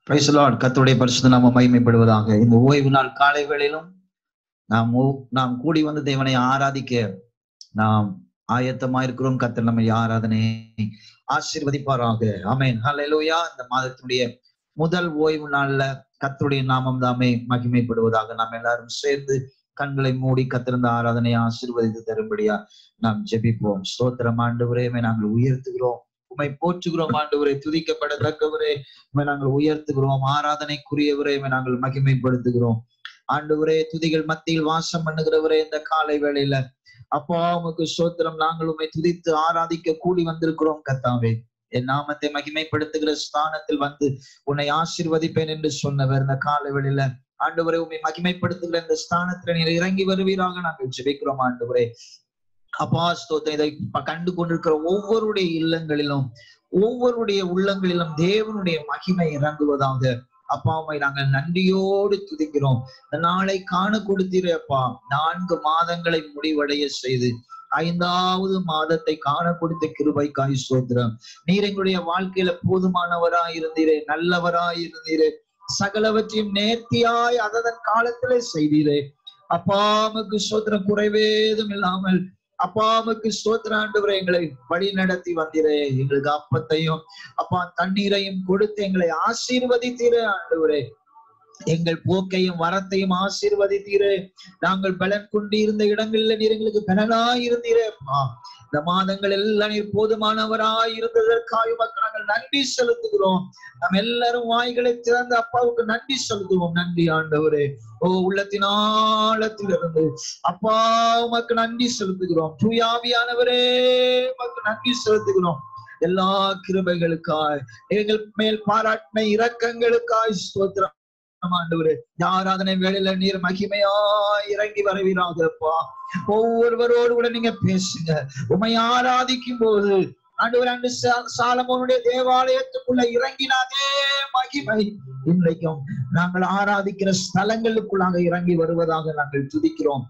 Price Lord கர்த்தருடைய பரிசுத்த நாம மகிமைப்படுவதாக இந்த ஓய்வு நாள் காலை வேளையிலும் நாம் ஓ- நாம் கூடி வந்து தேவனை ஆராதிக்க நாம் ஆயத்தமா இருக்கிறோம் கர்த்தர் நம்மை ஆராதனை ஆசீர்வதிப்பாராக ஆமென் ஹalleluya இந்த மாதத்துடைய முதல் ஓய்வு நாள்ல கர்த்தருடைய நாமம் தாமே மகிமைப்படுவதாக நாம் எல்லாரும் சேர்ந்து கண்களை மூடி கத்திருந்த ஆராதனை ஆசீர்வதித்து தரும்படியா நாம் ஜெபிப்போம் ஸ்தோத்திரம் ஆண்டவரே உம்மை நாங்கள் உயர்த்துகிறோம் உம்மை போற்றுகிறோம் ஆண்டவரே துதிக்கப்படத்தக்கவரே உம்மை நாங்கள் உயர்த்துகிறோம் ஆராதனைக்குரியவரே உம்மை நாங்கள் மகிமைப்படுத்துகிறோம் ஆண்டவரே துதிகள் மத்தியில் வாசம் பண்ணுகிறவரே இந்த காலை வேளையில அப்பா உமக்கு சோத்திரம் நாங்கள் உம்மை துதித்து ஆராதிக்க கூடி வந்திருக்கிறோம் கத்தாவே என் நாமத்தை மகிமைப்படுத்துகிற ஸ்தானத்தில் வந்து உன்னை ஆசீர்வதிப்பேன் என்று சொன்னவர் இந்த காலை வேளையில ஆண்டவரே உம்மை மகிமைப்படுத்துகிற இந்த ஸ்தானத்துல நீர் இறங்கி வருவீராக நாங்கள் ஜெபிக்கிறோம் ஆண்டவரே அப்பா ஸ்தோத்திரம் இதை ப- கண்டு கொண்டிருக்கிற ஒவ்வொருடைய இல்லங்களிலும் ஒவ்வொருடைய உள்ளங்களிலும் தேவனுடைய மகிமை இறங்குவதாக அப்பா உம்மை நாங்கள் நன்றியோடு துதிக்கிறோம் இந்த நாளை காண கொடுத்தீரே அப்பா நான்கு மாதங்களை முடிவடைய செய்து ஐந்தாவது மாதத்தை காண கொடுத்த கிருபைக்காய் ஸ்தோத்திரம் நீர் எங்களுடைய வாழ்க்கையில போதுமானவராய் இருந்தீரே நல்லவராய் இருந்தீரே சகலவற்றையும் நேர்த்தியாய் அதன் காலத்திலே செய்தீரே அப்பாவுக்கு சோத்திரம் குறைவேதும் இல்லாமல் அப்பாவுக்கு ஸ்தோத்திர ஆண்டவரே எங்களை வழி நடத்தி வந்தீரே எங்களுக்கு அப்பத்தையும் அப்பா தண்ணீரையும் கொடுத்து எங்களை ஆசீர்வதித்தீரே ஆண்டவரே எங்கள் போக்கையும் வரத்தையும் ஆசீர்வதித்தீரே நாங்கள் பலன் கொண்டு இருந்த இடங்கள்ல நீர் எங்களுக்கு பலனாய் இருந்தீரே அப்பா இந்த மாதங்கள் எல்லாம் நீர் போதுமானவராய் இருந்ததற்காக உமக்கு நாங்கள் நன்றி செலுத்துகிறோம் நாம் எல்லாரும் வாய்களை திறந்து அப்பாவுக்கு நன்றி செலுத்துவோம் நன்றி ஆண்டவரே ஓ உள்ளத்தின் ஆழத்திலிருந்து அப்பா உமக்கு நன்றி செலுத்துகிறோம் தூயாவியானவரே உமக்கு நன்றி செலுத்துகிறோம் எல்லா கிருபைகளுக்காய் எங்கள் மேல் பாராட்டின இரக்கங்களுக்காய் ஸ்தோத்திரம் ஆண்டவரே இந்த ஆராதனை வேளையில நீர் மகிமையா இறங்கி வருவீராகப்பா ஒவ்வொருவரோடு கூட நீங்க பேசுங்க உமை ஆராதிக்கும் போது ஆண்டவர் அன்று சா- சாலமோனுடைய தேவாலயத்துக்குள்ள இறங்கினாதே மகிமை இன்றைக்கும் நாங்கள் ஆராதிக்கிற ஸ்தலங்களுக்குள்ளாக இறங்கி வருவதாக நாங்கள் துதிக்கிறோம்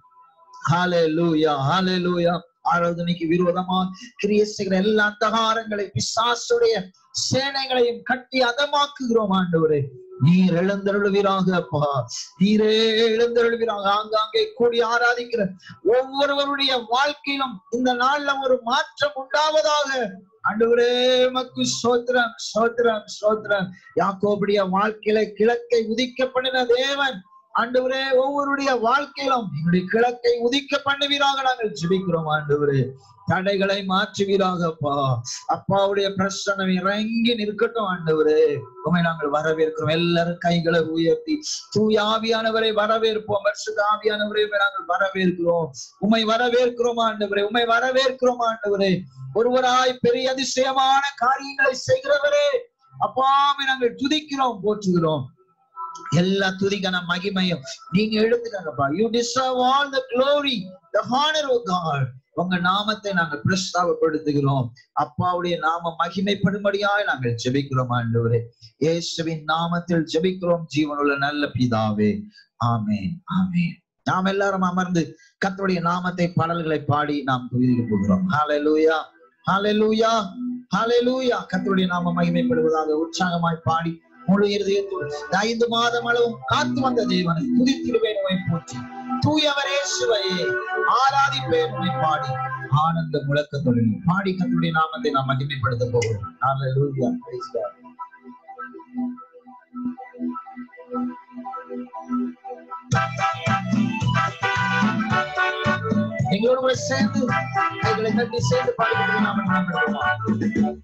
ஹalleluya ஹalleluya ஆராதனைக்கு விரோதமா கிரிய செய்கிற எல்லா அந்தகாரங்களை பிசாசுடைய சேனைகளையும் கட்டி அதமாக்குகிறோம் ஆண்டவரே நீர் எழுந்தருளுவீராக அப்பா நீரே எழுந்தருளுவீராக ஆங்காங்கே கூடி ஆராதிக்கிற ஒவ்வொருவருடைய வாழ்க்கையிலும் இந்த நாள்ல ஒரு மாற்றம் உண்டாவதாக ஆண்டவரே மக்கு சோத்திரம் சோத்திரம் சோத்திரம் யாக்கோபுடைய வாழ்க்கையில கிழக்கை உதிக்க பண்ணின தேவன் ஆண்டவரே ஒவ்வொருடைய வாழ்க்கையிலும் எங்களுடைய கிழக்கை உதிக்க பண்ணுவீராக நாங்கள் ஜெபிக்கிறோம் ஆண்டவரே தடைகளை மாற்றுவீராக அப்பா அப்பாவுடைய பிரசனம் இறங்கி நிற்கட்டும் ஆண்டவரே உண்மை நாங்கள் வரவேற்கிறோம் எல்லாரும் கைகளை உயர்த்தி தூயாவியானவரை வரவேற்போம் பரிசுத்த ஆவியானவரை உம்மை நாங்கள் வரவேற்கிறோம் உம்மை வரவேற்கிறோம் ஆண்டவரே உம்மை வரவேற்கிறோம் ஆண்டவரே ஒருவராய் பெரிய அதிசயமான காரியங்களை செய்கிறவரே அப்பாவை நாங்கள் துதிக்கிறோம் போற்றுகிறோம் எல்லா துதிக்கான மகிமையும் நீங்க எடுத்துக்கங்கப்பா you deserve all the glory the honour o God உங்க நாமத்தை நாங்கள் பிரஸ்தாபப்படுத்துகிறோம் அப்பாவுடைய நாம மகிமைப்படும்படியாய் நாங்கள் ஜெபிக்கிறோம் ஆண்டவரே இயேசுவின் நாமத்தில் ஜெபிக்கிறோம் ஜீவனுள்ள நல்ல பிதாவே ஆமென் ஆமென் நாம் எல்லாரும் அமர்ந்து கர்த்தருடைய நாமத்தை பாடல்களை பாடி நாம் துதிக்க போகிறோம் ஹalleluya ஹalleluya ஹalleluya கர்த்தருடைய நாம மகிமைப்படுவதாக உற்சாகமாய் பாடி முழு இருதயத்தோடு இந்த ஐந்து மாதம் அளவும் காத்து வந்த தேவனை துதித்திருவேன் உம்மை போற்றி தூயவரே சிவையே ஆராதிப்பேன் உம்மை பாடி ஆனந்த முழக்கத்துடன் பாடி கர்த்தருடைய நாமத்தை நாம் மகிமைப்படுத்த போகிறோம் ஹalleluya praise God எங்களோடு கூட சேர்ந்து கைகளை தட்டி சேர்ந்து பாடிக்கிட்டு நாம நாம்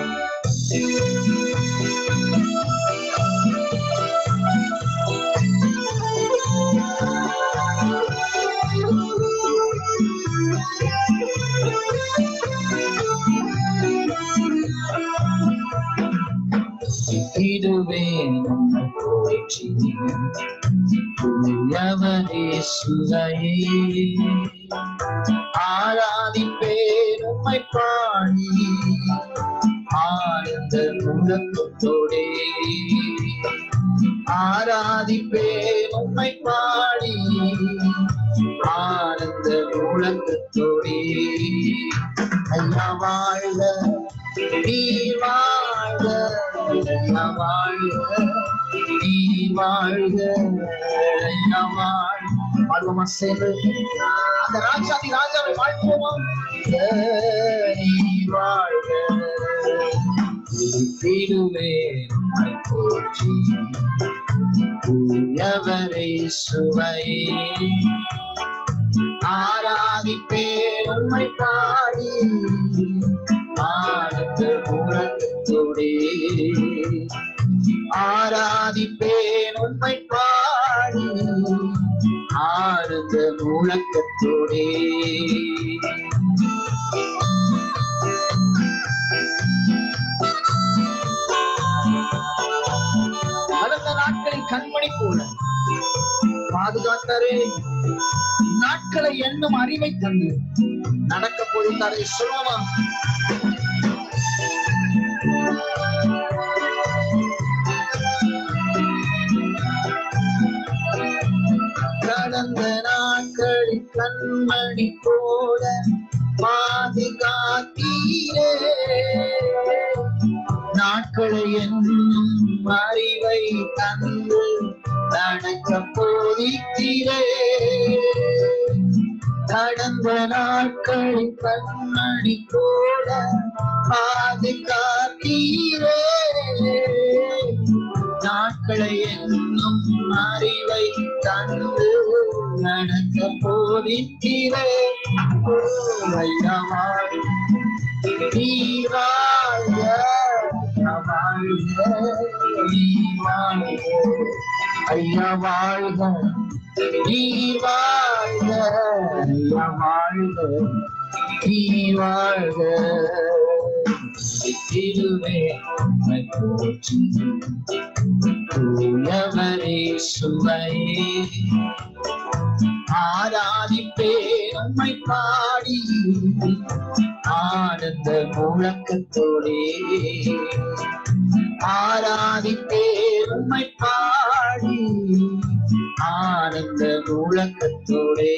இதுவே நம்ம போயிற்சி தூயவரே சுவையே ஆராதிப்பேன் உம்மை பாடி ஆனந்த முழக்கத்தோடே ஆராதிப்பேன் உம்மை பாடி ஆனந்த முழக்கத்தோடே ஐயா வாழ்க நீ வாழ்க ஐயா வாழ்க நீ வாழ்க ஐயா வாழ்க வாழ்வோமா சேர்ந்து அந்த ராஜாதி ராஜாவை வாழ்வோமா நீ வாழ்க திருவேன் போற்றி தூயவரை சுவையே ஆராதிப்பேன் உம்மை பாடி ஆனந்த முழக்கத்தோடே ஆராதிப்பேன் உம்மை பாடி ஆனந்த முழக்கத்தோடே கடந்த நாட்களில் கண்மணி போல பாதுகாத்தாரே நாட்களை எண்ணும் அறிவை தந்து நடக்க போயிருந்தாரே சொல்லுவா கடந்த நாட்களில் கண்மணி போல பாதுகாத்தீரே நாட்களை என்னும் அறிவை தந்து நடக்க போதித்தீரே கடந்த நாட்களில் கண்மணி போல பாதுகாத்தீரே நாட்களை என்னும் அறிவை தந்து நடக்க போதித்தீரே ஓ, ஐயா வாழ்க. நீ வாழ்க, ஐயா வாழ்க, நீ வாழ்க. ஐயா வாழ்க நீ வாழ்க ஐயா வாழ்க நீ வாழ்க திருவே உம்மை போற்றி தூயவரே சுவையே ஆராதிப்பேன் உம்மை பாடி ஆனந்த முழக்கத்தோடே ஆராதிப்பேன் உம்மை பாடி ஆனந்த முழக்கத்தோடே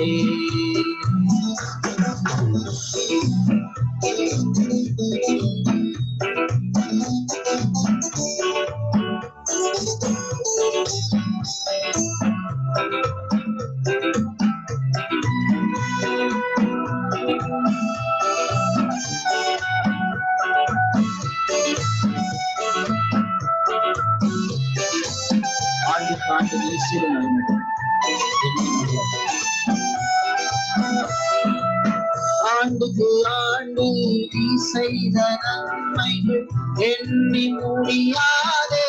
ஆண்டுக்கு ஆண்டு வீசிடு நடந்தது ஆண்டுக்கு ஆண்டு நீ செய்த நன்மைகள் எண்ணி முடியாதே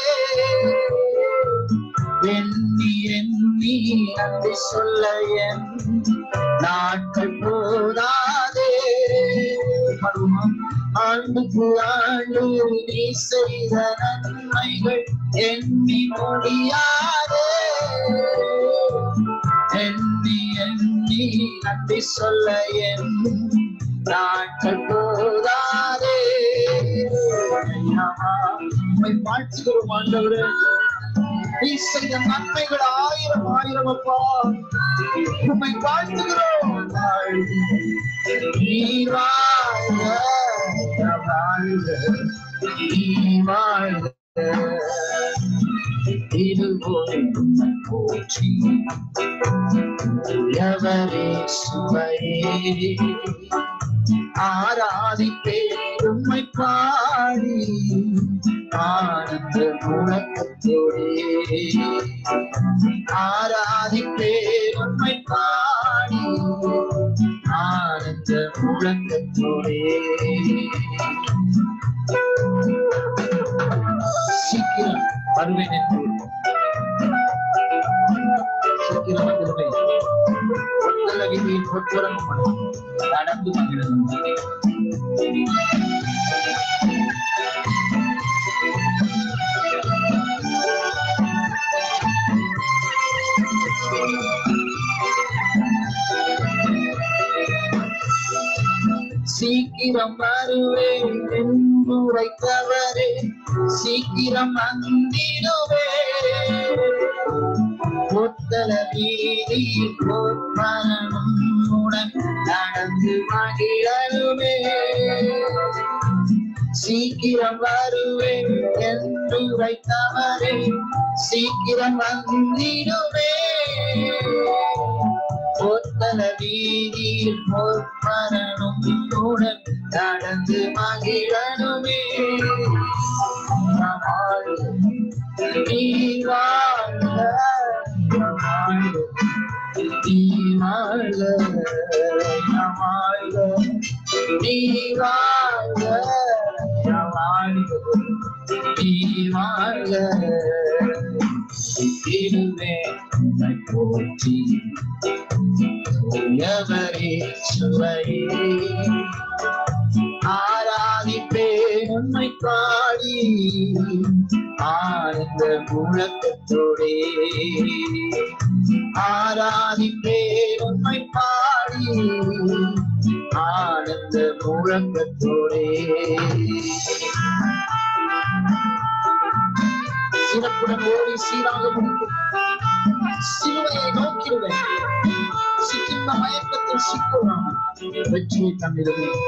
எண்ணி எண்ணி நன்றி சொல்ல என் நாட்கள் போதாதே பாடுவோமா? ஆண்டுக்கு ஆண்டு நீ செய்த நன்மைகள் எண்ணி முடியாதே எண்ணி எண்ணி நன்றி சொல்ல என் நாட்கள் போதாதே ஐயா, உம்மை வாழ்த்துகிறோம் ஆண்டவரே நீ செய்த நன்மைகள் ஆயிரம் ஆயிரம் அப்பா உம்மை வாழ்த்துகிறோம் நீ வாழ்க வாழ்க நீ வாழ்க இது போற்றி எவரே சுவையே ஆராதிப்பே உம்மை பாடி ஆனந்த முழக்கத்தோடே ஆராதிப்பே உம்மை பாடி ஆனந்த முழக்கத்தோடே சீக்கிரம் வருவேன் என்று சீக்கிரம் வந்துடுவேன் ஒத்தல விதியின் பொற்புறம் நடந்து மகிழ்ந்து சீக்கிரம் வருவேன் என்று உரைத்தவரே சீக்கிரம் வந்திடுவே புத்தல வீதி போற்பனும் உடன் நடந்து மகிழருவே சீக்கிரம் சீக்கிரம் வருவேன் என்று வைத்தவரே சீக்கிரம் வந்திடுவே பொத்தல வீதியில் பொற்பரணும் உடன் நடந்து மகிழனுமே நீ வாழ்க நீ வாழ்க வாழ்க நீ வாழ்க வாழ்க நீ வாழ்க இருவே போற்றி எவரே சுவையே ஆராதிப்பேன் உண்மை பாடி ஆனந்த முழக்கத்தோடே ஆராதிப்பேன் உண்மை பாடி ஆனந்த முழக்கத்தோடே சிறப்புடன் ஓடி சீராக முடிக்கும் சிலுவையை நோக்கிடுவேன் சிக்கின்ற மயக்கத்தில் சிக்குவான் வெற்றியை தந்திடுவேன்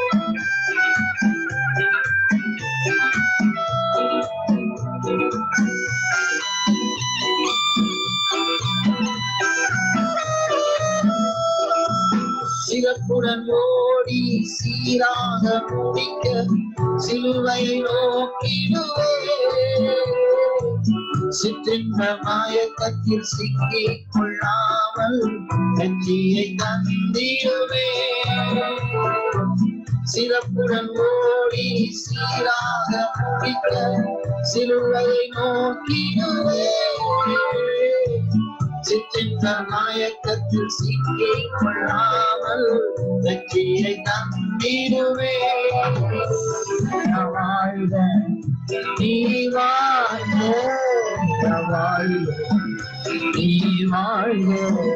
சிறப்புடன் ஓடி சீராக முடிக்க சிலுவை நோக்கிடுவே சிற்றின்ப மாயக்கத்தில் சிக்கி கொள்ளாமல் வெற்றியை தந்திடுவே சிறப்புடன் ஓடி சீராக முடிக்க சிலுவை நோக்கிடுவே சிற்றின்ப மாயக்கத்தில் சிக்கி கொள்ளாமல் வெற்றியை தந்திடுவே வாழ்க நீ வாழ்க வாழ்க நீ வாழ்க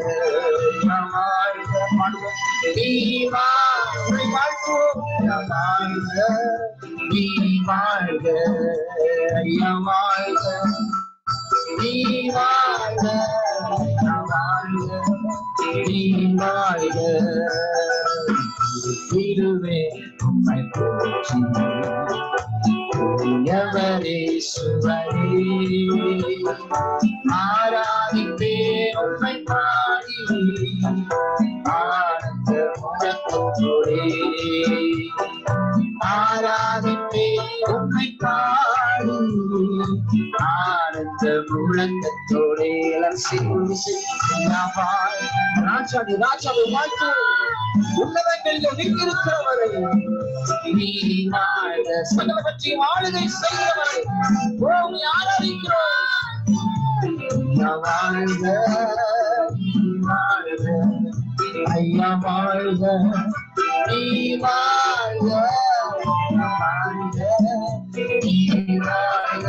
வாழ்க பாடுவோம். நீ வாழ்க வாழ்வோம் வாழ்க நீ வாழ்க ஐயா வாழ்க நீ வாழ்க வாழ்க நீ வாழ்க திருவே உம்மை போற்றி எவரே சுவரே ஆராதிப்பே உம்மை பாடி ஆனந்த முழக்கத்தோடே ஆராதிப்பே உம்மை பாடி ஆனந்த முழக்கத்தோடே எல்லாரும் சேர்ந்து செய்யாமல் ராஜாவி ராஜாவை வாழ்த்து உன்னதங்களில் நிற்கிறவரை நீ வாழ்க சகல பற்றி ஆளுகை செய்கிறவரை ஓ நீ ஆராதிக்கிறோம் வாழ்க நீ வாழ்க ஐயா வாழ்க நீ வாழ்க வாழ்க நீ வாழ்க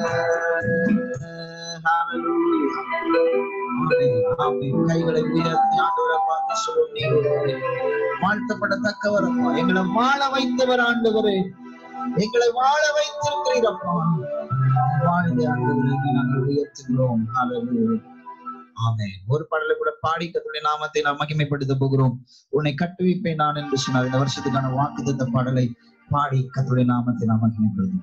Hallelujah. கைகளை உயர்த்தி ஆண்டவரை பார்த்து சொல்லுங்க வாழ்த்தப்படத்தக்கவர் அப்பா எங்களை வாழ வைத்தவர் ஆண்டவரே எங்களை வாழ வைத்திருக்கிறீரப்பா வாழ்ந்த ஆண்டவரை நாங்கள் உயர்த்துகிறோம் Hallelujah. ஆமென் ஒரு பாடலை கூட பாடி கத்துடைய நாமத்தை நாம் மகிமைப்படுத்த போகிறோம் உன்னை கட்டுவிப்பேன் நான் என்று சொன்னார் இந்த வருஷத்துக்கான வாக்குத்த பாடலை பாடி கத்துடைய நாமத்தை நாம் மகிமைப்படுத்தும்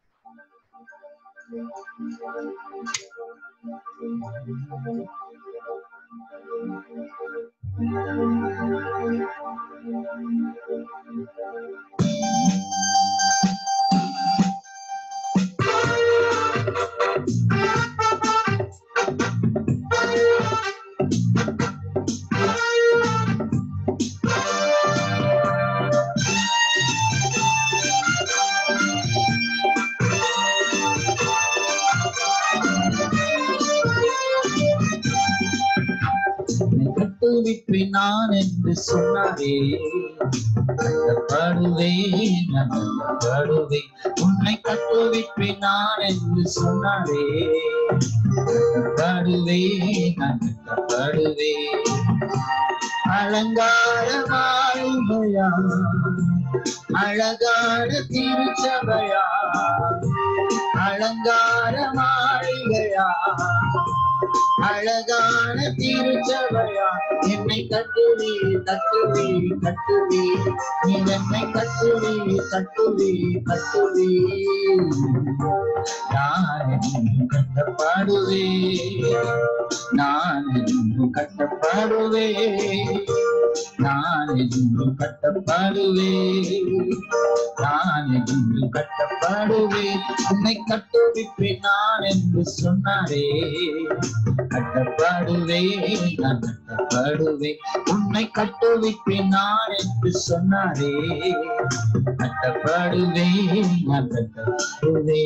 உன்னை கட்டுவிப்பேன் நான் என்று சொன்னாரே கட்டப்படுவேன் நான் கட்டப்படுவேன் உன்னை கட்டுவிப்பேன் நான் என்று சொன்னாரே கட்டப்படுவேன் நான் கட்டப்படுவேன் அலங்கார வாழ்வையா அழகான திருச்சபையா அலங்கார மாளிகையா அழகான திருச்சபையா என்னை கட்டுவி கட்டுவி கட்டுவி நீ என்னை கட்டுவி கட்டுவி கட்டுவி நான் என்றும் கட்டப்பாடுவே நான் என்றும் கட்டப்பாடுவே நான் என்றும் கட்டப்பாடுவே நான் என்றும் கட்டப்பாடுவே உன்னை கட்டுவிப்பேன் நான் என்று சொன்னாரே கட்டப்பாடுவே நான் கட்டப்பாடுவே உன்னை கட்டுவிப்பேன் நான் என்று சொன்னாரே கட்டப்பாடுவே நான் கட்டப்பாடுவே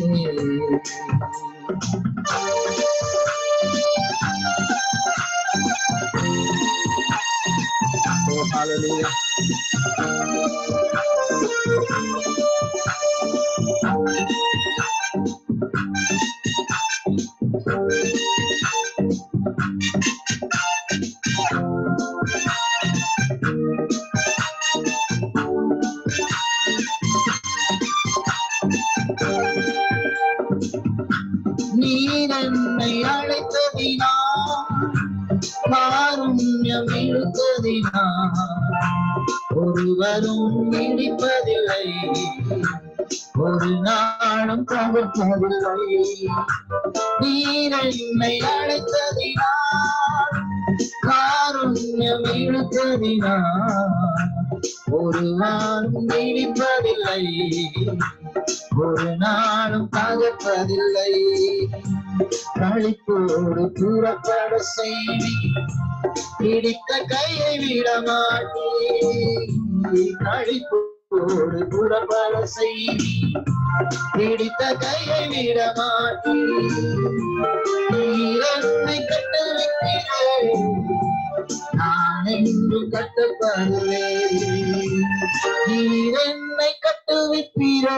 Oh, hallelujah. நீர் என்னை அழைத்ததினா காருண்யம் இழுத்ததினா ஒருவரும் இடிப்பதில்லை ஒரு நாளும் தவிர்ப்பதில்லை நீர் என்னை அழைத்ததினா காருண்யம் இழுத்ததினா ஒரு நாளும் இடிப்பதில்லை ஒரு நாளும் தகர்ப்பதில்லை கழிப்போடு கூறப்பட செய்தி பிடித்த கையை விட மாட்டேன் கழிப்போடு கூறப்பட செய்தி பிடித்த கையை விட மாட்டேன் நீரன்னை கட்ட வைக்கிறேன் நான் என்று கட்டப்படுவேன் நீர் என்னை கட்டுவிப்பீரே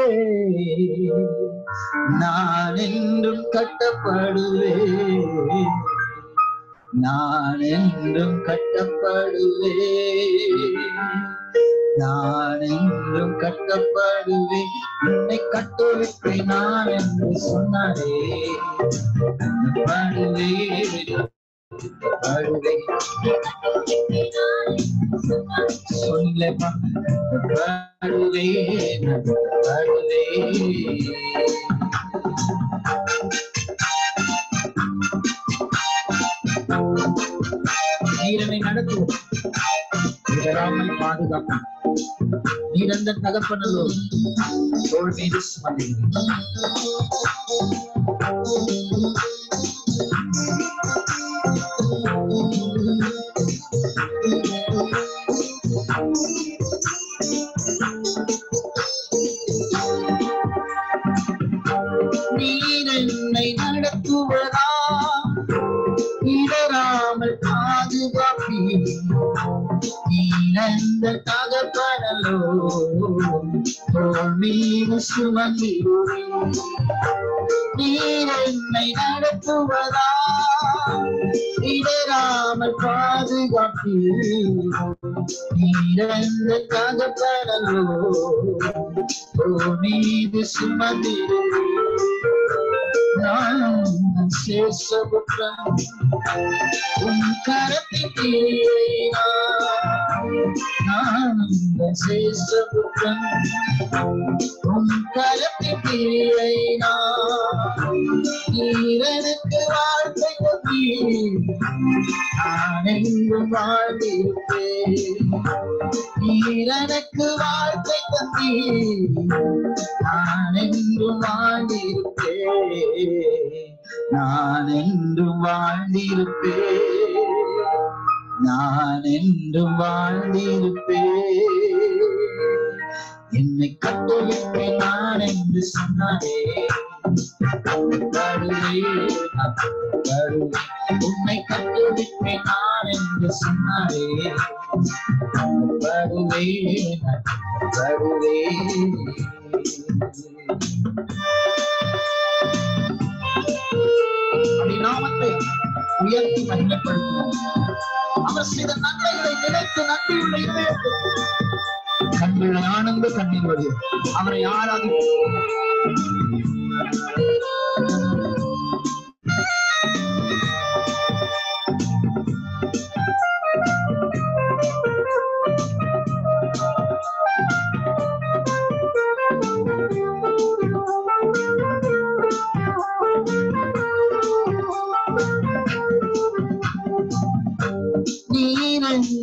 நான் என்றும் கட்டப்படுவேன் நான் என்றும் கட்டப்படுவேன் நான் என்றும் கட்டப்படுவேன் உன்னை கட்டுவிப்பேன் நான் என்று சொன்னாரே கட்டப்படுவேன் கட்டப்படுவேன் சொல்லப்பா கட்டப்படுவேன் கட்டப்படுவேன் நீரனை நடத்துவோம் இடராமல் பாதுகாக்கும் நீரந்த தகப்பனல்லோ தோல் மீது சுமந்துகிறேன் நீர் என்னை நடத்துவதா இடராமல் பாதுகாப்பி நீரந்த தகப்பனலோ தோல் மீது சுமந்திருவே நீர் என்னை நடத்துவதா இடராமல் பாதுகாப்பி நீரந்த தகப்பனலோ தோல் மீது சுமந்திருவே நான் சேஷபுத்திரன் உன் கரத்தின் கீழே நான் சேஷபுத்திரன் உன் கரத்தின் கீழே நீரனுக்கு வாழ்க்கை கொத்தி நான் எங்கும் வாழ்ந்திருப்பேன் நீரனுக்கு வாழ்க்கை கொத்தி நான் என்றும் வாழ்ந்திருப்பேன் நான் என்றும் வாழ்ந்திருப்பேன் நான் என்றும் வாழ்ந்திருப்பேன் என்னை கட்டுவிப்பேன் நான் என்று சொன்னாரே வருவேன், நான் வருவேன். உன்னை கட்டுவிப்பேன் நான் என்று சொன்னாரே வருவேன், நான் வருவேன். அப்படி நாமத்தை உயர்த்தி மகிமைப்படுத்துவோம் அவர் செய்த நன்மைகளை நினைத்து நன்றியுள்ள இருதயத்தில் கண்கள் ஆனந்த கண்ணீர் வடியும் அவரை ஆராதிப்போம்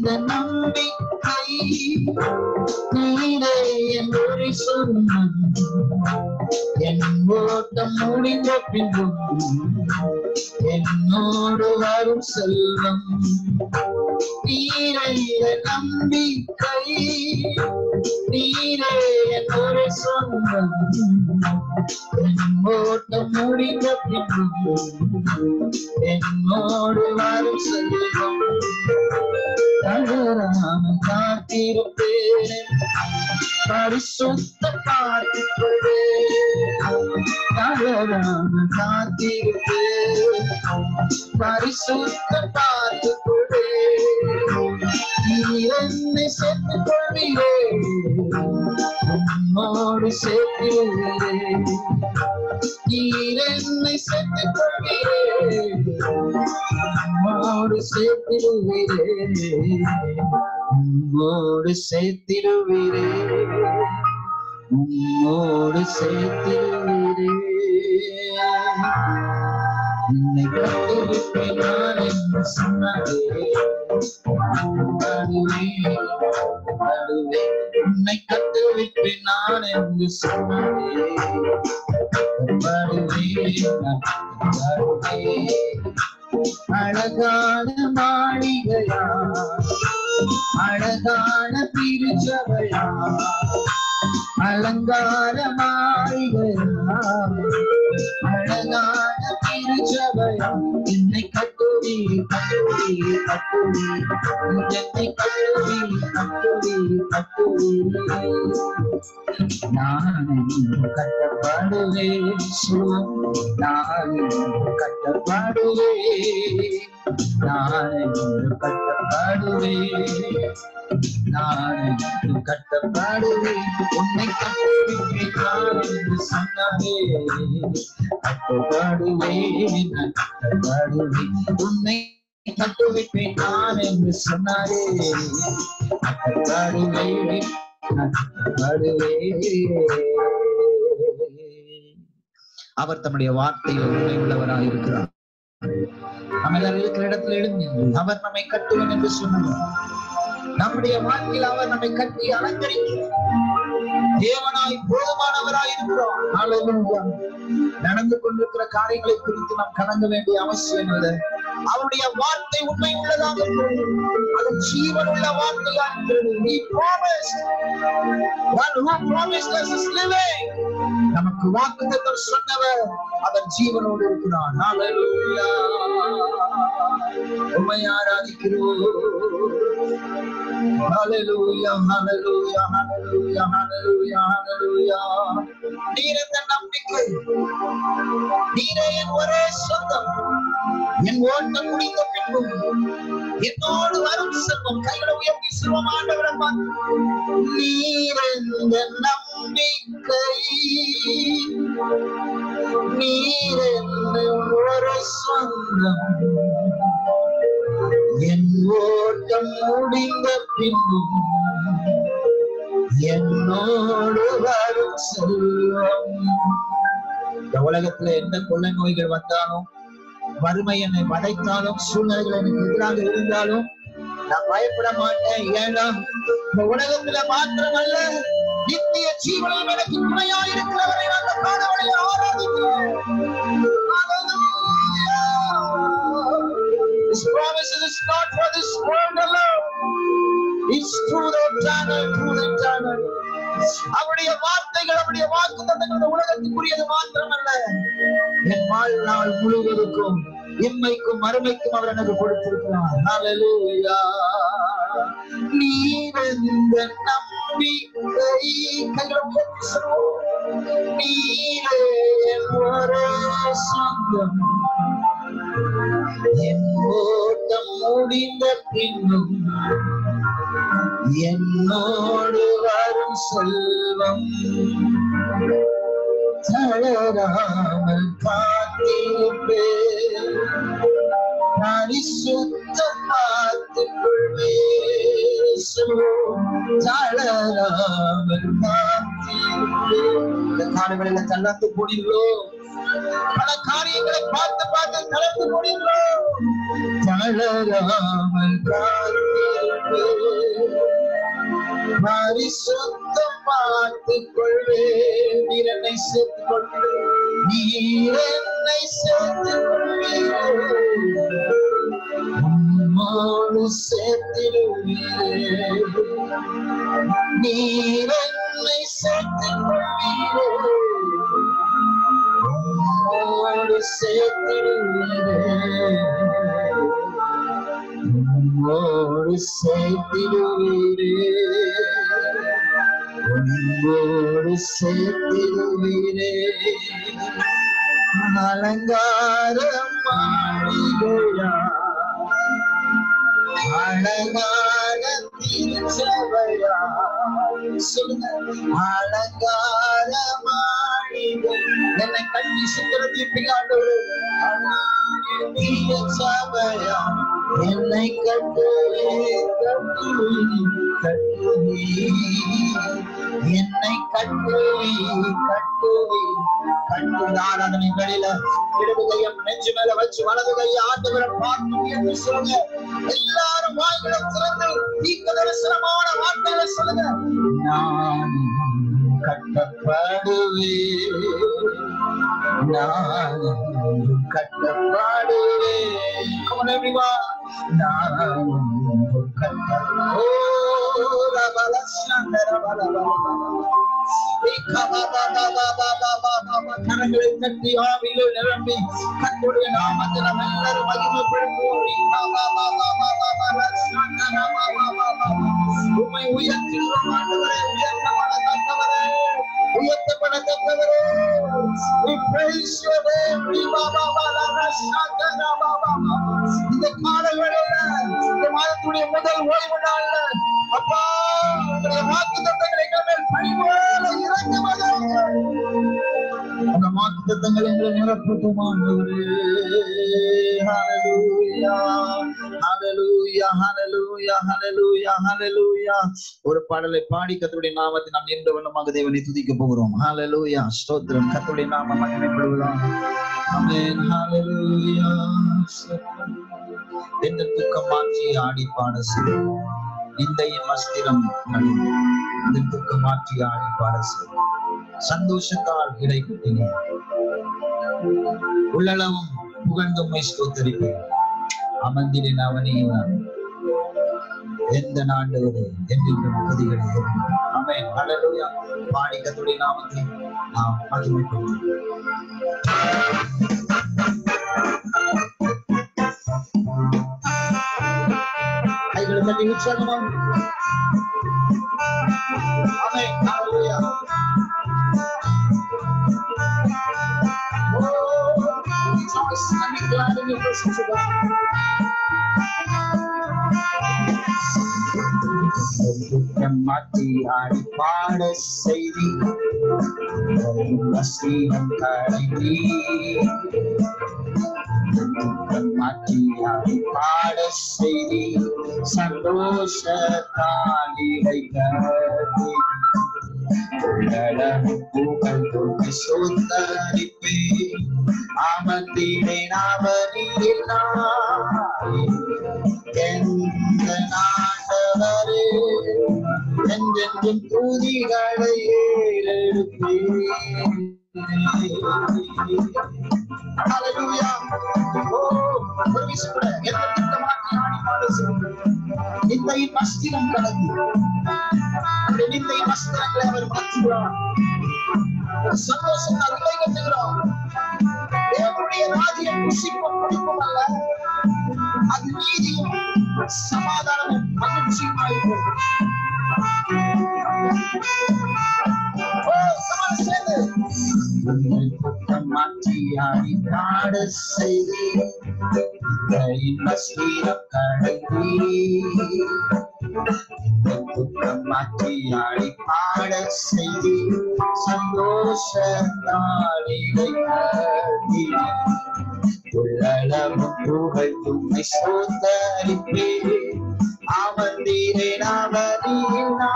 இந்த நம்பிக்கை நீரே என் ஒரு சொந்தம் என் ஓட்டம் முடிந்த பின்பும் என்னோடு வரும் செல்வம் நீரே என் நம்பிக்கை நீரே என் ஒரு சொந்தம் என் ஓட்டம் முடிந்த பின்பும் என்னோடு வரும் செல்வம் தளராமல் காத்திருப்பேன் பரிசுத்த பார்த்துக்கொள்வேன் தளராமல் காத்திருப்பேன் பரிசுத்த பார்த்துக்கொள்வேன் நீ என்னை சேர்த்துக் கொள்வீரே உம்மோடு சேர்த்திருவேன் நீர் என்னை சேர்த்துக் கொள்வீரே உம்மோடு சேர்த்திருவீரே உம்மோடு சேர்த்திருவீரே உம்மோடு சேர்த்திருவீரே என்னை கட்டிவிட்டேன் நான் என்று சொன்னதே நடுவே நடுவே உன்னை கட்டுவிட்டேன் நான் என்று சொன்னதே நடுவே நடுவே அழகான மாளிகையா அழகான திருச்சபையா அலங்கார மாளிகையா அழகான திருச்சபையா என்னை கட்டுவி கட்டுவி கட்டுவி என்னை கட்டுவி கட்டுவி கட்டுவி நான் கட்டப்படுவேன் சுகம் நான் கட்டப்படுவேன் நான் கட்டப்படுவேன் நான் கட்டப்படுவேன் உன்னை கட்டுவிப்பேன் நான் என்று சொன்னாரே கட்டப்படுவேன் நான் கட்டப்படுவேன் உன்னை கட்டுவிப்பேன் நான் என்று சொன்னாரே கட்டப்படுவேன் நான் கட்டப்படுவேன் அவர் தம்முடைய வார்த்தையில் உண்மை உள்ளவராக இருக்கிறார் நம்ம எல்லாரும் இருக்கிற இடத்துல எழுந்து அவர் நம்மை கட்டுவேன் என்று சொன்னார் நம்முடைய வாழ்க்கையில் அவர் நம்மை கட்டி அலங்கரிக்கிறார் தேவனாய் போதுமானவராய் இருக்கிறோம் Hallelujah. நடந்து கொண்டிருக்கிற காரியங்களை குறித்து நாம் கலங்க வேண்டிய அவசியம் இல்லை அவருடைய வார்த்தை உண்மை உள்ளதாக இருக்கிறது அது ஜீவன் உள்ள வார்த்தையா இருக்கிறது He promised. One who promised us is living. நமக்கு வாக்குத்தத்தம் சொன்னவர் அவர் ஜீவனோடு இருக்கிறார் Hallelujah. உம்மை ஆராதிக்கிறோம் Hallelujah, hallelujah, hallelujah, hallelujah, hallelujah. நீர் இந்த நம்பிக்கை நீரே என் ஒரே சொந்தம் என் ஓட்டம் முடிந்த பின்பும் என்னோடு வரும் செல்வம் கைகளை உயர்த்தி செல்வம் ஆண்டவரம் நீர் இந்த நம்பிக்கை நீர் என் ஒரு சொந்தம் என் ஓட்டம் முடிந்த பின்பும் என்னோடு வரும் செல்வம் இந்த உலகத்துல எந்த கொள்ளை நோய்கள் வந்தாலும் வறுமை என்னை வதைத்தாலும் சூழ்நிலைகள் எனக்கு எதிராக இருந்தாலும் நான் பயப்பட மாட்டேன் ஏன்னா இந்த உலகத்துல மாத்திரமல்ல நித்திய ஜீவனையும் எனக்கு துணையா இருக்கிறவரை அந்த காணவனை ஆராதிக்கிறேன் His promises is not for this world alone. It's through the eternal, through the eternal. அவருடைய வார்த்தைகள் அவருடைய வாக்கு தந்தங்கள் உலகத்துக்குரியது மாத்திரமல்ல என் வாழ்நாள் முழுவதுக்கும் இம்மைக்கும் மறுமைக்கும் அவர் எனக்கு கொடுத்திருக்கிறார் Hallelujah. நீர் இந்த நம்பிக்கை கைகளை உயர்த்தி சொல்லுவோம். நீரே என் ஒரே சொந்தம் என் ஓட்டம் முடிந்த பின்னும் என்னோடு வரும் செல்வம் தளராமல் காத்திருப்பேன் பரிசுத்தம் பார்த்துக் கொள்வேன் தளராமல் காத்திருப்பேன் இந்த காலங்களில தள்ளத்து போனீங்களோ பல காரியங்களை பார்த்து பார்த்து தளர்த்து போனீங்களோ தளராமல் காத்திருப்பேன் பரிசுத்தம் பார்த்துக் கொள்வேன் நீர் என்னை சேர்த்துக் கொண்டு நீர் என்னை சேர்த்துக் கொள்வீர் உம்மோடு சேர்த்திடுவீர் நீர் என்னை சேர்த்துக் கொள்வீரே உம்மோடு சேர்த்திடுவீரே உம்மோடு சேர்த்திடுவீரே உம்மோடு சேர்த்திடுவீரே அலங்காரம் மாளிகையா அழகான திருச்சபையா சொல்லுங்க அலங்கார மாளிகை என்னை கண்ணி சுந்தரத்தி பின்னாண்டு சபையா என்னை கட்டுவே கட்டுவே கட்டுவே என்னை கட்டுவே கட்டுவே கட்டுவே ஆராதனைகளில இடது கையை நெஞ்சு மேல வச்சு வலது கையை ஆண்டவரை பார்த்து என்று சொல்லுங்க எல்லாரும் வாய்களை திறந்து தீக்க தரிசனமான வார்த்தைகளை சொல்லுங்க நான் கட்டப்படுவே நான் கட்டப்படுவே Come on everyone. நான் கட்ட ஓ ரபல சந்தர பல கரங்களை தட்டி ஆவியில் நிரம்பி கத்துடைய நாமத்தில் நம்ம எல்லாரும் மகிமைப்படுத்துவோம் உண்மை உயர்த்துகிறோம் ஆண்டவரே உயர்த்தப்படத்தக்கவரே உயர்த்தப்படத்தக்கவரே We praise your name. இந்த காலங்களில் இந்த மாதத்துடைய முதல் ஓய்வு நாள்ல அப்பா உங்களுடைய வாக்கு தத்தங்களை எங்கள் மேல் பனி போல இறங்குவதாக அந்த வாக்கு தத்தங்களை எங்களை நிரப்பட்டும் ஆண்டவரே ஹalleluya ஹalleluya ஹalleluya ஹalleluya ஹalleluya ஒரு பாடலை பாடி கர்த்தருடைய நாமத்தை நாம் நின்ற வண்ணமாக தேவனை துதிக்க போகிறோம் ஹalleluya ஸ்தோத்திரம் கர்த்தருடைய நாமம் மகிமைப்படுவதாக ஆமென் ஹalleluya எந்த துக்கம் மாற்றி ஆடி பாட செய்வோம் நிந்தையின் வஸ்திரம் அணிந்து இந்த துக்கம் மாற்றி ஆடி பாட செய்வோம் சந்தோஷத்தால் இடை கட்டினேன் உள்ளளவும் புகழ்ந்தும்மை ஸ்தோத்தரிப்பேன் அமர்ந்திரின் அவனையும் நான் எந்த நாண்டவரே என்றென்றும் கதிகளை அமேன் ஹalleluya பாடி கர்த்தருடைய நாமத்தை நாம் மகிமைப்படுத்துவோம் கைகளை தட்டி உற்சாகமா ஆமென் ஹalleluya Oh, rejoice and be glad in your presence, O God. துக்கம் மாற்றி ஆடி பாட செய்தி வசீனம் கடைவி துக்கம் மாற்றி ஆடி பாட செய்தி சந்தோஷ காலிலை கட்டி உள்ளளவும் புகழ் தொட்டு சொந்தரிப்பே அமர்ந்திடே நாமனில் நாளே எந்த நாட்டவரே என்றென்றும் துதிகளை ஏறெடுப்பே Hallelujah. Oh, ஒரு விஷயம் கூட எந்த திட்டமாக்கி ஆடி பாட சொல்லுங்கள் நிந்தையின் வஸ்திரம் கடந்து அந்த நிந்தையின் வஸ்திரங்களை அவர் மாற்றுகிறார் சந்தோஷத்தால் விலை கட்டுகிறார் தேவனுடைய ராஜ்யம் புசிப்பும் பிடிப்பும் அல்ல அது நீதியும் சமாதானமும் மகிழ்ச்சியுமாயிருக்கும் ஓ, சமாதானம் சேர்ந்து. உன்னை குற்றம் மாற்றியாடி பாட செய்தி உன்னையின் வஸ்திரம் கடந்தி குற்றம் மாற்றியாடி பாட செய்தி சந்தோஷ நாளிகை உள்ளளவும் புகழ் தும்மை சோதரிப்பே அமர்ந்தீரே நாவதினாலே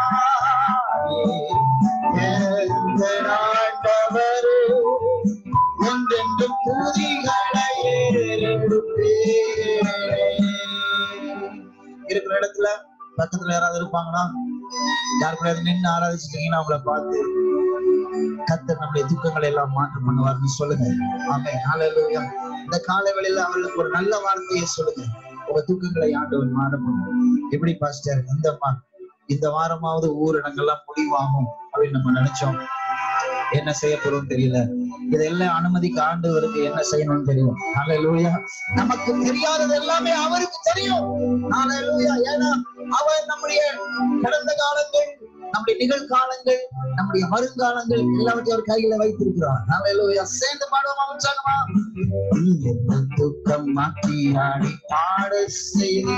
எந்த நாட்டவரே என்றென்றும் பூதிகளை ஏறெடுப்பே இருக்கிற இடத்துல பக்கத்துல யாராவது இருப்பாங்களா யார் கூட நின்று ஆராதிச்சிட்டீங்கன்னா அவங்கள பார்த்து கத்தர் நம்முடைய துக்கங்களை எல்லாம் மாற்றம் பண்ணுவார்னு சொல்லுங்க ஆமே ஹalleluya இந்த காலை வேளையில அவர்களுக்கு ஒரு நல்ல வார்த்தையை சொல்லுங்க உங்க துக்கங்களை ஆண்டவர் மாறணும் எப்படி பாஸ்டர் இந்த மா- இந்த வாரமாவது ஊரடங்கெல்லாம் முடிவாகும் அப்படின்னு நம்ம நினைச்சோம் என்ன செய்ய போறோம் தெரியல இதெல்லாம் அனுமதிக்கு ஆண்டவருக்கு என்ன செய்யணும்னு தெரியும் ஹalleluya நமக்கு தெரியாதது எல்லாமே அவருக்கு தெரியும் ஹalleluya ஏன்னா அவர் நம்முடைய கடந்த காலங்கள் நம்முடைய நிகழ்காலங்கள் நம்முடைய வருங்காலங்கள் எல்லாவற்றையும் அவர் கையில வைத்திருக்கிறார் ஹalleluya சேர்ந்து பாடுவோமா உற்சாகமா என்ன துக்கம் மாற்றி ஆடி பாட செய்தி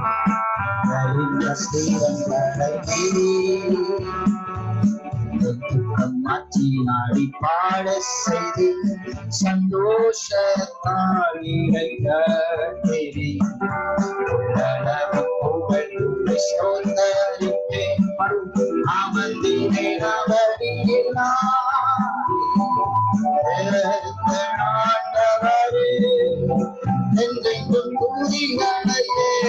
துக்கம் மாற்றி ஆடி பாட செய்து சந்தோஷத்தால் இறைகட்டேரி புகழ் சோதரிப்பேன் அமர்ந்தினே அவரில் ஆண்டவரே என்றென்றும் கூறிகளை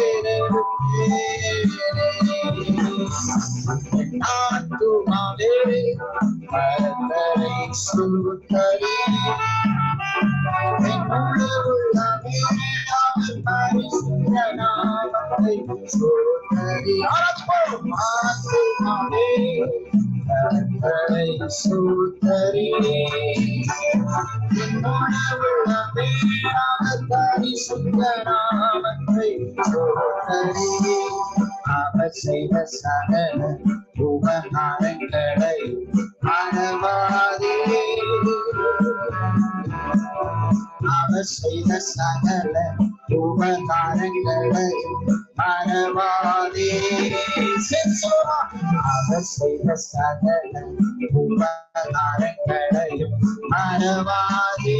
ஆத்துமாவே பரந்தரை சுத்தரே என்னுள்ள உள்ளமே அவர் பரிசுத்த நாமத்தை சுத்தரே ஆராதிப்போம் ஆத்துமாவே பரந்தரை சுத்தரே என்னுள்ள உள்ளமே அவர் பரிசுத்த நாமத்தை சுத்தரே அவர் செய்த சகல உபகாரங்களை மறவாதே அவர் செய்த சகல உபகாரங்களை மறவாதே செல்லுமா. அவர் செய்த சகல உபகாரங்களையும் மறவாதே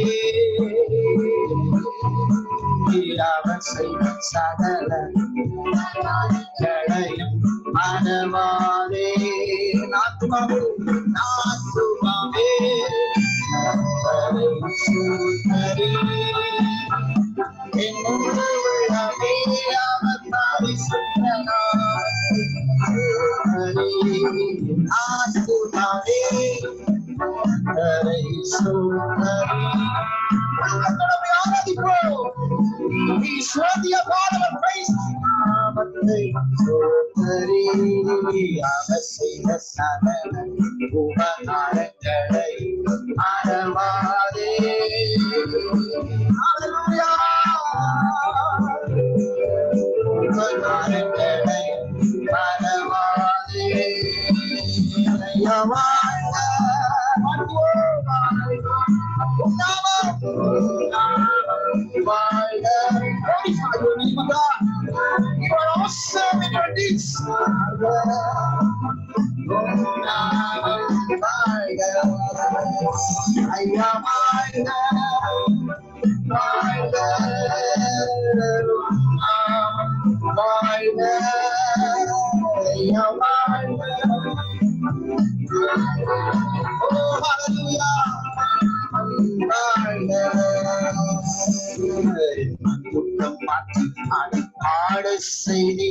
அவர் செய்த சகல உபகாரங்களையும் மறவாதே நாத்துமாவே நாத்துமாவே கர்த்தரை சூழ்ந்தரே. என்னுள்ள உள்ளமே அவர் பரிசுத்த நாமத்தை சூழ்ந்தரே. ஆத்துமாவே கர்த்தரை சூழ்ந்தரே. கர்த்தரை ஆராதிப்போம். He's worthy of all our praise. நாமத்தை சூழ்ந்தரே. அவர் செய்த சகல உபகாரங்களை மறவாதே Hallelujah. உபகாரங்களை மறவாதே ஐயா வாழ்க, வாழ்வோம், வாழ்வோம். உன்னாமம், உன்னாமம் வாழ்க. Glorify your name, O God. You are awesome in your deeds. உன்னாமம் வாழ்க. ஐயா வாழ்க, வாழ்க. உன்னாமம் வாழ்க. ஐயா வாழ்க. Oh, hallelujah. துக்கம் மாற்றி ஆடி பாட செய்தி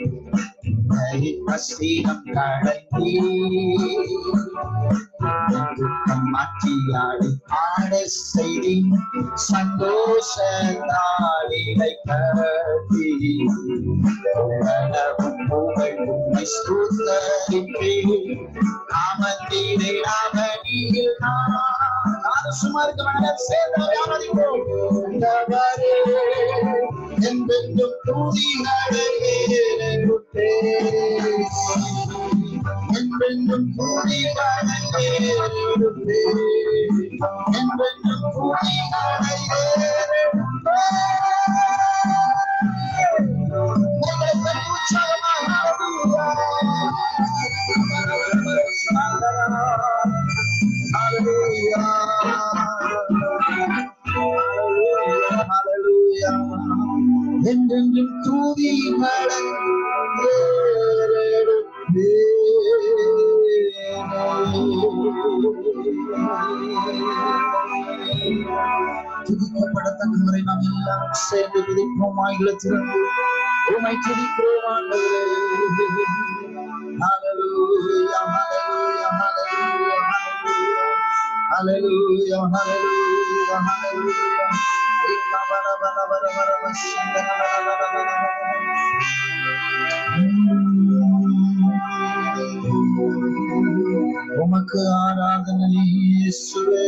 வசீகம் கடந்தி துக்கம் மாற்றி ஆடி பாட செய்தி சந்தோஷ நாளிலை கட்டி உலகம் புகழ் உம்மை ஸ்தோத்தரிப்பேன் நாமத்திலே அவனியில் நான் சும்மா இருக்க வேண்டாம் சேர்ந்து ஆராதிப்போம் ஆண்டவரே, என்றென்றும் துதிகளை ஏறெடுப்பே. என்றென்றும் துதிகளை ஏறெடுப்பே. என்றென்றும் துதிகளை ஏறெடுப்பே. உங்களை பற்றி உற்சாகமாக Hallelujah. Hallelujah. Hallelujah. என்றென்றும் தூதி துதிக்கப்படத்தக்கவரை நாம் எல்லாரும் சேர்ந்து துதிப்போம் ஆங்கிலத்திலிருந்து உமை துதிக்கிறோம் ஆண்டவரே Hallelujah, hallelujah, hallelujah, hallelujah, hallelujah, hallelujah. Ika bara bara bara bara bara shanda bara bara bara bara. உமக்கு ஆராதனை இயேசுவே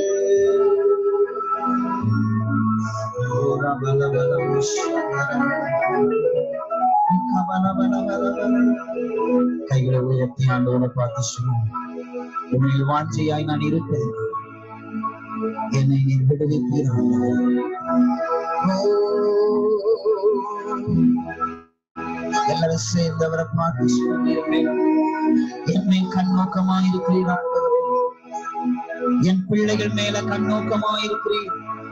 ஓரா பல பல கைகளை உயர்த்தி ஆண்டவனை பார்த்து சொல்லுவோம் உன்னை வாஞ்சையாய் நான் இருப்பேன் என்னை நீ விடுவிப்பீராக எல்லாரும் சேர்ந்தவரை பார்த்து சொல்லுவேன் என்னை கண்ணோக்கமா இருக்கிறீர் ஆண்டவரே என் பிள்ளைகள் மேல கண்ணோக்கமா இருக்கிறீர்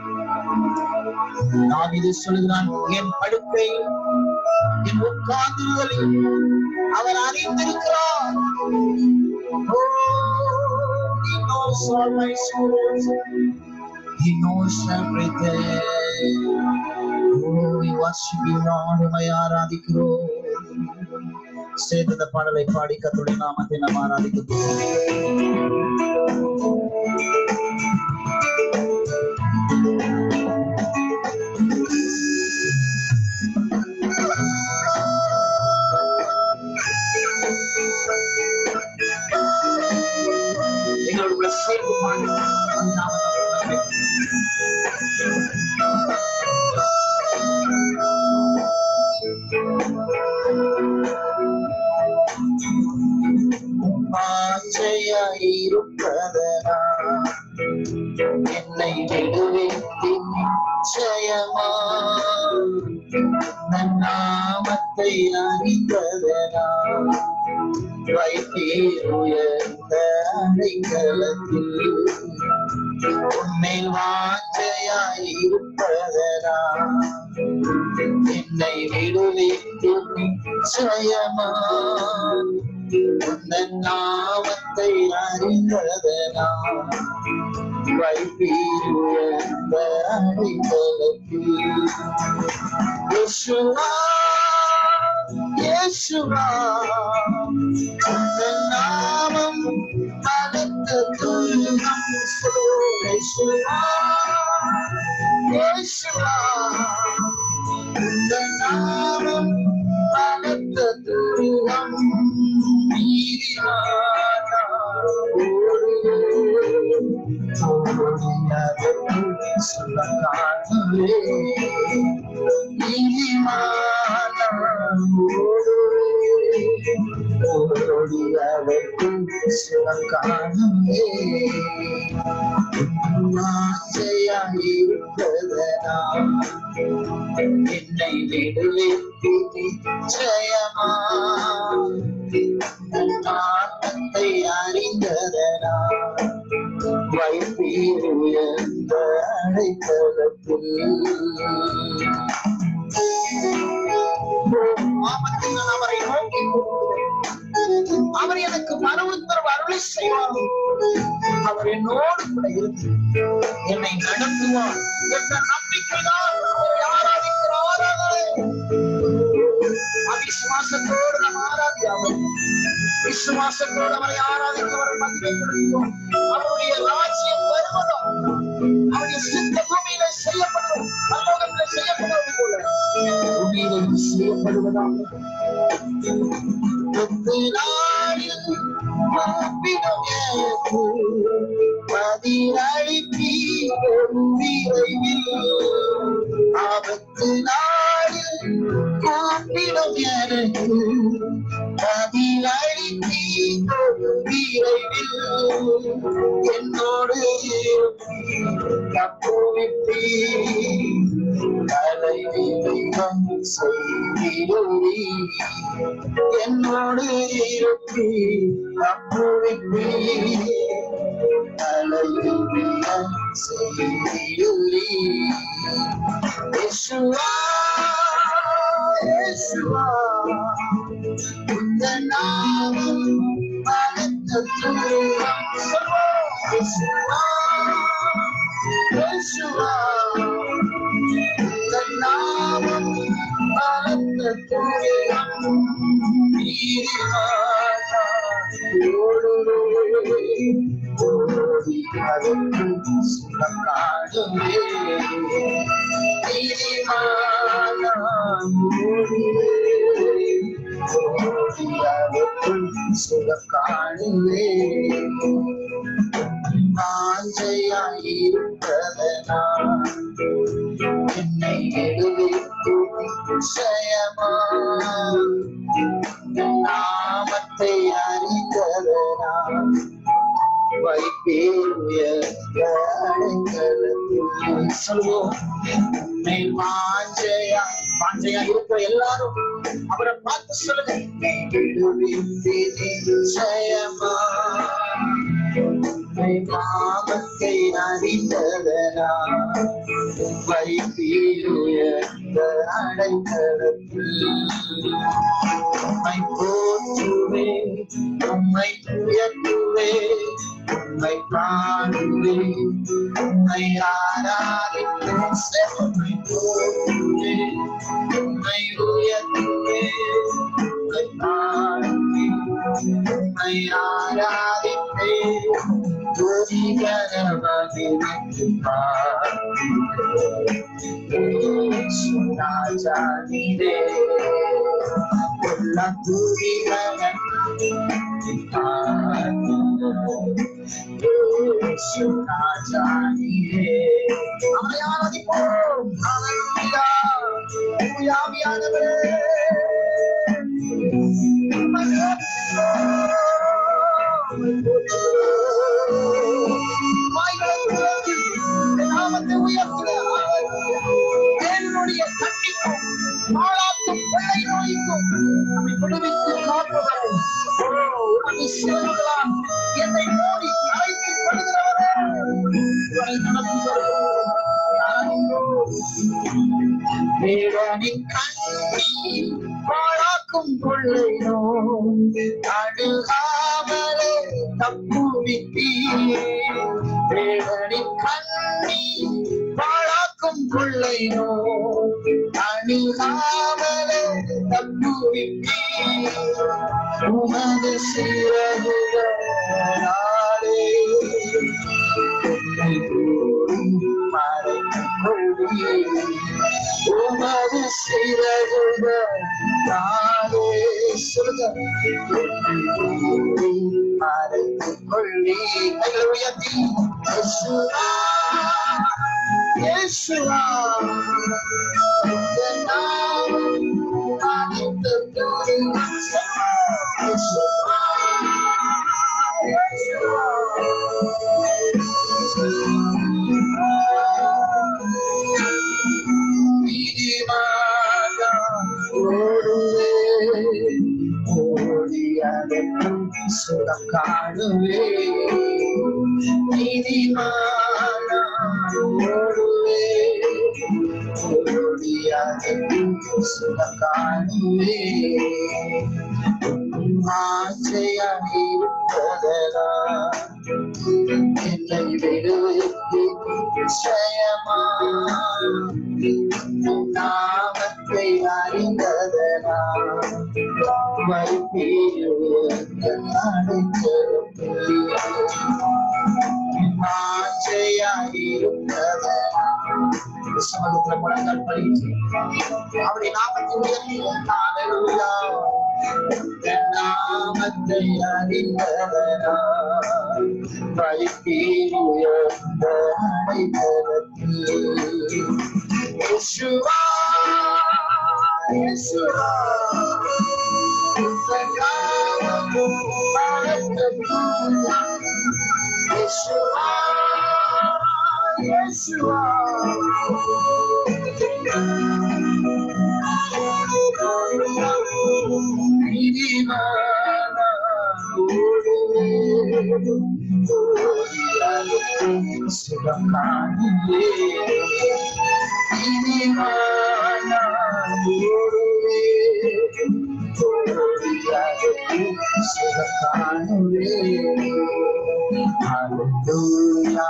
நான் இது சொல்லுகிறான் என் படுக்கை என் உட்கார்ந்துருதலில் அவர் அறிந்திருக்கிறார் Oh, he knows all my sorrows. He knows everything. Oh, we worship you, Lord. உம்மை ஆராதிக்கிறோம் சேர்ந்த இந்த பாடலை பாடி கத்துடைய நாமத்தை நாம் ஆராதிக்கிறோம் எங்களோட சேர்ந்து பாடு அந்த நாமத்தை இருப்பதனா என்னை விடுவித்து நிச்சயமா நன் நாமத்தை அறிந்ததனா வைத்தீர் உயர்ந்த அடைக்கலத்தில் உன்மேல் வாஞ்சையாய் இருப்பதனா என்னை விடுவித்து நிச்சயமா உந்தன் நாமத்தை அறிந்ததனா வைத்தீர் உயர்ந்த அடைக்கலத்தில் யேசுவா யேசுவா உந்தன் நாமம் பலத்த துன்பம் யேசுவா யேசுவா உந்தன் நாமம் பலத்த துன்பம் நீதிமானா சொல்ல காணலே என்னை விடுவித்து நிச்சயமா நாட்டத்தை அறிந்ததனா வைப்பீர் உயர்ந்த அடைக்கலத்தில் ஆபத்தில் நான் அவரை நோக்கி கூப்பிடுவேன். அவர் எனக்கு மன உத்தரவு அருளை செய்வார் அவர் என்னோடு கூட இருந்து என்னை நடத்துவார் என்ற நம்பிக்கைதான் அவரை ஆராதிக்கிற ஆராதனை அவிசுவாசத்தோடு நாம் ஆராதியாமல் விசுவாசத்தோடு அவரை ஆராதித்தவரை மகிமைப்படுத்துவோம் அவருடைய ராஜ்யம் வருவதும் அவருடைய சித்த பூமியில செய்யப்படும் பல்லோகத்தில் செய்யப்படுவது போல பூமியிலும் செய்யப்படுவதாக பத்து நாளில் பாப்பிடம் எனக்கு பதிலளிப்பீர் ஒரு விரைவில் ஆபத்து நாளில் காப்பிடம் எனக்கு பதிலளிப்பீர் ஒரு விரைவில் என்னோடு தப்புவிப்பீர் தலை தெய்வம் செய்திருவி என்னோடு இருப்பி அப்புவிப்பி தலை தெய்வம் செய்திருவி யேசுவா யேசுவா இந்த நாமம் பலத்த துன்பம் சொல்வோம் யேசுவா யேசுவா இந்த நாமம் பலத்த சுகக்காணுவே வாஞ்சையாயிருப்பதனால் என்னை விடுவிக்கும் விஷயமா நாமத்தை அறிந்ததனால் வைப்பேய சொல்லுவோம் உன்னை வாஞ்சையா வாஞ்சையா இருக்கிற எல்லாரும் அவரை பார்த்து சொல்லுங்க விடுவிப்பேன் நிச்சயமா உன்னை நாமத்தை அறிந்ததனா வைப்பீருயர்ந்த அடைக்கலத்தில் உம்மை போற்றுவே உம்மை உயர்த்துவே உம்மை காணுவே உம்மை ஆராதிப்பேன் உம்மை போற்றுவே உம்மை உயர்த்துவே உம்மை காணுவே உம்மை ஆராதிப்பேன் துதிகரமகிழ்ந்து ராஜா நீரே எல்லா துதிகரன் ராஜா நீரே அவரை ஆராதிப்போம் ஹalleluya தூயாவியானவரே நாமத்தை உயர்த்துகிறார் என்னுடைய கட்டிக்கும் பாழாக்கும் பிள்ளை நோய்க்கும் நம்மை விடுவித்து காப்பவரே அபிஷேகங்களால் என்னை மூடி அழைத்து கொள்கிறவரே இவரை நடத்தி வருகிறோம் தேவனின் கண்ணீர் பாழாக்கும் கொள்ளையோ அழுகாமலே தப்புவித்தீர் தேவனின் கண்ணீர் பாழாக்கும் கொள்ளையோ அணுகாமலே தப்புவித்தீர் உமது சிறகுகளாலே என்னை மறைத்துக் கொள்வீர் உமது சிறகுகளாலே சொல்லுங்க மறைத்துக் கொள்வீர் கைகளை உயர்த்தி இயேசுவா இயேசுவா உங்க நாமம் அனைத்துக்கும் இயேசுவா நீதிமானா ஓடுவே ஓடியதற்கும் சுகம் காணுவே நீதிமானா ஓடுவே ஓடியதற்கும் சுகம் காணுவே மாற்றையணிவிட்டதரா என்னை விடுவித்து நிச்சயமா நாமத்தை அறிந்ததனா மாற்றையாயிருந்ததனா சமூகத்துல முழங்கால் படிச்சு அவருடைய நாமத்தை உயர்த்தி ஹalleluya என் நாமத்தை அறிந்ததனா வைப்பீர் உயர்ந்த அடைக்கலத்தில் இயேசுவா இயேசுவா இந்த நாமம் பலத்தது. இயேசுவா இயேசுவா நீதிமான ஓடுவே ஓடியாலும் சுகம் காணுவே நீதிமான ஓடுவே ஓடியாலும் சுகம் காணுவே Hallelujah.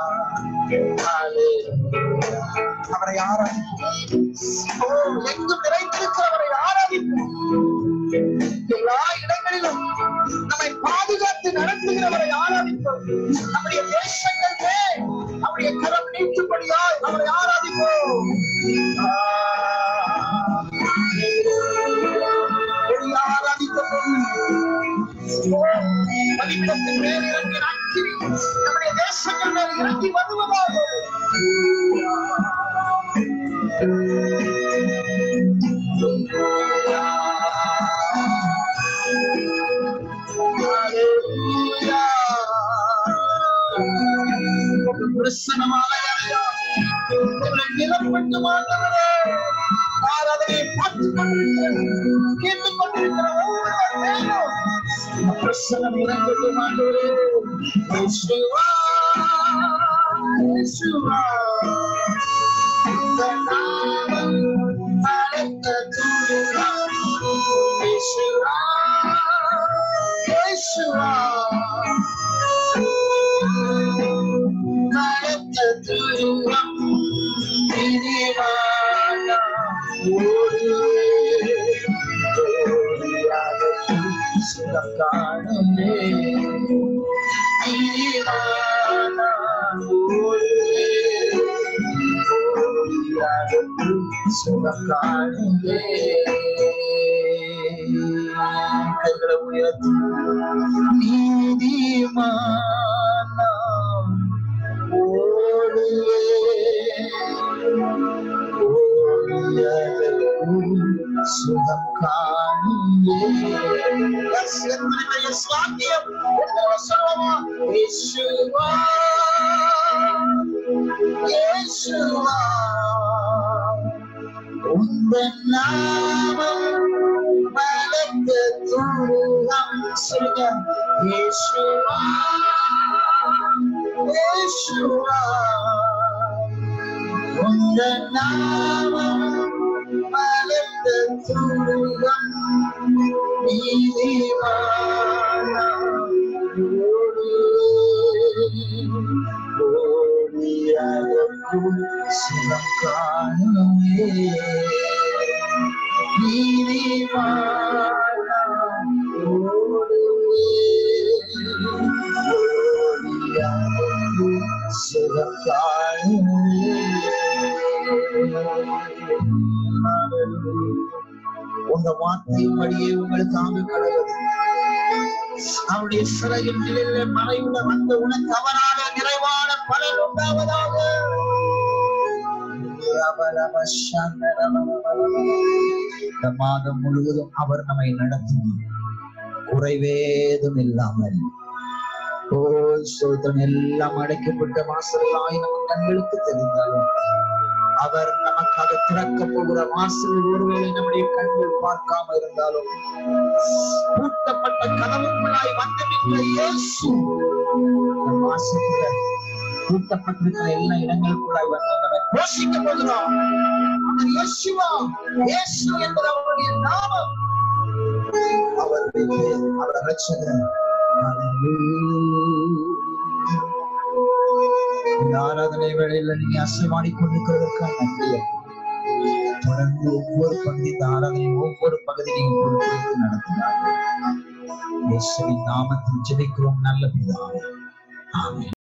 Hallelujah. அவரை ஆராதிப்போம் ஓ, எங்கும் நிறைந்திருக்கிறவரை ஆராதிப்போம் வெளியே ஆராதிக்கப்படும் பலிபீடத்தின் மேல் இறங்கின அக்கினி நம்முடைய தேசங்கள் மேல் இறங்கி வருவதாக பிரசனமாக நிலப்பட்டு மாண்டவரே ஆராதனை பார்த்து கொண்டிருக்கிற கேட்டுக் கொண்டிருக்கிற ஒவ்வொருவர் மேலும் பிரசனம் இறங்கட்டு மாண்டவரே இயேசுவா இயேசுவா இந்த நாமம் அழைத்த தூரம் இயேசுவா இயேசுவா அழைத்த தூரம் பிரிவான ஓடுவே ஓடியாக சுகம் காணுமே பிரிவான ஓடுவே ஓடியாக சுகம் காணுமே கைகளை உயர்த்தி நீதிமானா ஓடுவே ஓடியதற்கும் சுகம் காணுமே எஸ், என்னுடைய சுவாக்கியம் என்று சொல்லுவோமா இயேசுவா இயேசுவா உந்தன் நாமம் பலத்த தூரம் சொல்லுங்க இயேசுவா இயேசுவா உந்தன் நாமம் பலத்த தூரம் நீதிமான ஓடியதற்கும் சுகம் காணுமே நீதிமான ஓடுவே ஓடியதற்கும் சுகம் காணுமே உங்க வார்த்தையின்படியே உங்களுக்காக கடவுள் அவருடைய சிறையின் நிலையில மறைவுல வந்த உனக்கு அவராக நிறைவான பலன் உண்டாவதாக இந்த மாதம் முழுவதும் அவர் நம்மை நடத்தும் குறைவேதும் இல்லாமல் ஓ சோதனம் எல்லாம் அடைக்கப்பட்ட வாசல்களாய் நம்ம கண்களுக்கு தெரிந்தாலும் அவர் நமக்காக திறக்க போகிற வாசல் ஒருவேளை நம்முடைய கண்கள் பார்க்காம இருந்தாலும் பூட்டப்பட்ட கதவுக்குள்ளாய் வந்து நின்ற இயேசு நம் வாசல்ல பூட்டப்பட்டிருக்கிற எல்லா இடங்களுக்குள்ளாய் வந்து நம்ம போஷிக்க போகிறோம் அவர் இயேசுவா இயேசு என்பது அவருடைய நாமம் அவருடைய பேர், அவர் ரட்சகர் இந்த ஆராதனை வேளையில நீங்க அசைவாடி கொண்டிருக்கிறதற்காக நன்றி தொடர்ந்து ஒவ்வொரு பகுதி இந்த ஆராதனை ஒவ்வொரு பகுதி நீங்க பொறுப்பெடுத்து நடத்தினார் இயேசுவின் நாமத்தில் ஜெபிக்கிறோம் நல்ல பிதாவே ஆமென்